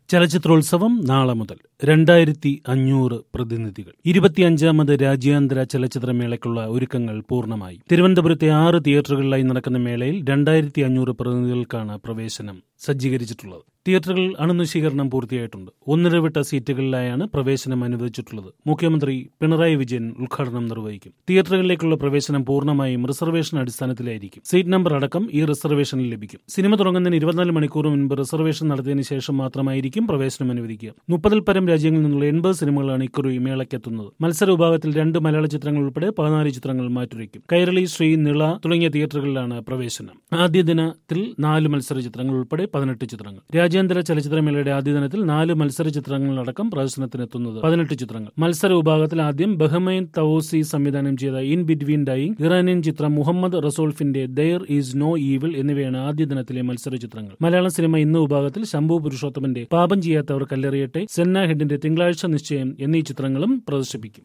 ചലച്ചിത്രോത്സവം നാളെ മുതൽ രണ്ടായിരത്തി അഞ്ഞൂറ് പ്രതിനിധികൾ ഇരുപത്തിയഞ്ചാമത് രാജ്യാന്തര ചലച്ചിത്രമേളയ്ക്കുള്ള ഒരുക്കങ്ങൾ പൂർണ്ണമായി തിരുവനന്തപുരത്തെ ആറ് തിയേറ്ററുകളിലായി നടക്കുന്ന മേളയിൽ രണ്ടായിരത്തി അഞ്ഞൂറ് പ്രതിനിധികൾക്കാണ് പ്രവേശനം സജ്ജീകരിച്ചിട്ടുള്ളത് തിയേറ്ററുകൾ അണുനശീകരണം പൂർത്തിയായിട്ടുണ്ട് ഒന്നിടവിട്ട സീറ്റുകളിലായാണ് പ്രവേശനം അനുവദിച്ചിട്ടുള്ളത് മുഖ്യമന്ത്രി പിണറായി വിജയൻ ഉദ്ഘാടനം നിർവഹിക്കും തിയേറ്ററുകളിലേക്കുള്ള പ്രവേശനം പൂർണ്ണമായും റിസർവേഷൻ അടിസ്ഥാനത്തിലായിരിക്കും സീറ്റ് നമ്പർ അടക്കം ഈ റിസർവേഷനിൽ ലഭിക്കും സിനിമ തുടങ്ങുന്നതിന് ഇരുപത്തിനാല് മണിക്കൂർ മുൻപ് റിസർവേഷൻ നടത്തിയതിനു ശേഷം മാത്രമായിരിക്കും പ്രവേശനം അനുവദിക്കുക മുപ്പതിൽ പരം രാജ്യങ്ങളിൽ നിന്നുള്ള എൺപത് സിനിമകളാണ് ഇക്കുറി മേളയ്ക്കെത്തുന്നത് മത്സര വിഭാഗത്തിൽ രണ്ട് മലയാള ചിത്രങ്ങൾ ഉൾപ്പെടെ പതിനാല് ചിത്രങ്ങൾ മാറ്റുരയ്ക്കും കൈരളി ശ്രീ നിള തുടങ്ങിയ തിയേറ്ററുകളിലാണ് പ്രവേശനം ആദ്യ ദിനത്തിൽ നാല് മത്സര ചിത്രങ്ങൾ ഉൾപ്പെടെ പതിനെട്ട് ചിത്രങ്ങൾ രാജ്യാന്തര ചലച്ചിത്രമേളയുടെ ആദ്യ ദിനത്തിൽ നാല് മത്സര ചിത്രങ്ങളടക്കം പ്രദർശനത്തിനെത്തുന്നത് പതിനെട്ട് ചിത്രങ്ങൾ മത്സര വിഭാഗത്തിൽ ആദ്യം ബഹമൈൻ തവോസി സംവിധാനം ചെയ്ത ഇൻ ബിറ്റ്വീൻ ഡൈയിങ് ഇറാനിയൻ ചിത്രം മുഹമ്മദ് റസോൾഫിന്റെ ദയർ ഈസ് നോ ഈവിൾ എന്നിവയാണ് ആദ്യ ദിനത്തിലെ മത്സര ചിത്രങ്ങൾ മലയാള സിനിമ ഇന്ന് വിഭാഗത്തിൽ ശംഭു പുരുഷോത്തമന്റെ പാപം ചെയ്യാത്തവർ കല്ലെറിയട്ടെ സെന്ന ഹെഡിന്റെ തിങ്കളാഴ്ച നിശ്ചയം എന്നീ ചിത്രങ്ങളും പ്രദർശിപ്പിക്കും